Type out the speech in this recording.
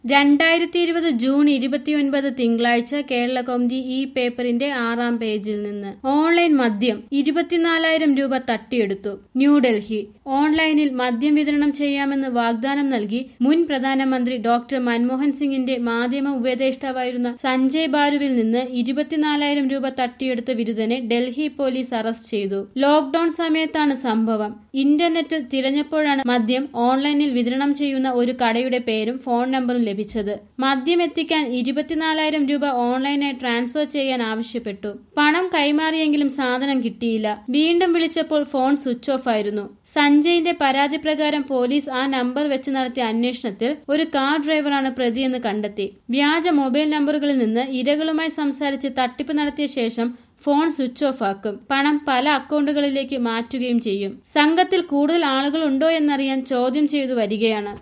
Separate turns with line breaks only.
രണ്ടായിരത്തി ഇരുപത് ജൂൺ ഇരുപത്തിയൊൻപത് തിങ്കളാഴ്ച കേരള കൗമുദി ഈ പേപ്പറിന്റെ ആറാം പേജിൽ നിന്ന് ഓൺലൈൻ മദ്യം ഇരുപത്തിനാലായിരം രൂപ തട്ടിയെടുത്തു ന്യൂഡൽഹി ഓൺലൈനിൽ മദ്യം വിതരണം ചെയ്യാമെന്ന് വാഗ്ദാനം നൽകി മുൻ പ്രധാനമന്ത്രി ഡോക്ടർ മൻമോഹൻ സിംഗിന്റെ മാധ്യമ ഉപദേഷ്ടാവായിരുന്ന സഞ്ജയ് ബാരുവിൽ നിന്ന് ഇരുപത്തിനാലായിരം രൂപ തട്ടിയെടുത്ത വിരുദ്ധനെ ഡൽഹി പോലീസ് അറസ്റ്റ് ചെയ്തു ലോക്ഡൌൺ സമയത്താണ് സംഭവം ഇന്റർനെറ്റിൽ തിരഞ്ഞപ്പോഴാണ് മദ്യം ഓൺലൈനിൽ വിതരണം ചെയ്യുന്ന ഒരു കടയുടെ പേരും ഫോൺ നമ്പറും ലഭിച്ചത് മദ്യം എത്തിക്കാൻ ഇരുപത്തിനാലായിരം രൂപ ഓൺലൈനായി ട്രാൻസ്ഫർ ചെയ്യാൻ ആവശ്യപ്പെട്ടു പണം കൈമാറിയെങ്കിലും സാധനം കിട്ടിയില്ല വീണ്ടും വിളിച്ചപ്പോൾ ഫോൺ സ്വിച്ച് ഓഫ് ആയിരുന്നു സഞ്ജയിന്റെ പരാതി പ്രകാരം പോലീസ് ആ നമ്പർ വെച്ച് നടത്തിയ അന്വേഷണത്തിൽ ഒരു കാർ ഡ്രൈവറാണ് പ്രതിയെന്ന് കണ്ടെത്തി വ്യാജ മൊബൈൽ നമ്പറുകളിൽ നിന്ന് ഇരകളുമായി സംസാരിച്ച് തട്ടിപ്പ് നടത്തിയ ശേഷം ഫോൺ സ്വിച്ച് ഓഫ് ആക്കും പണം പല അക്കൗണ്ടുകളിലേക്ക് മാറ്റുകയും ചെയ്യും സംഘത്തിൽ കൂടുതൽ ആളുകൾ ഉണ്ടോ എന്നറിയാൻ ചോദ്യം ചെയ്തു വരികയാണ്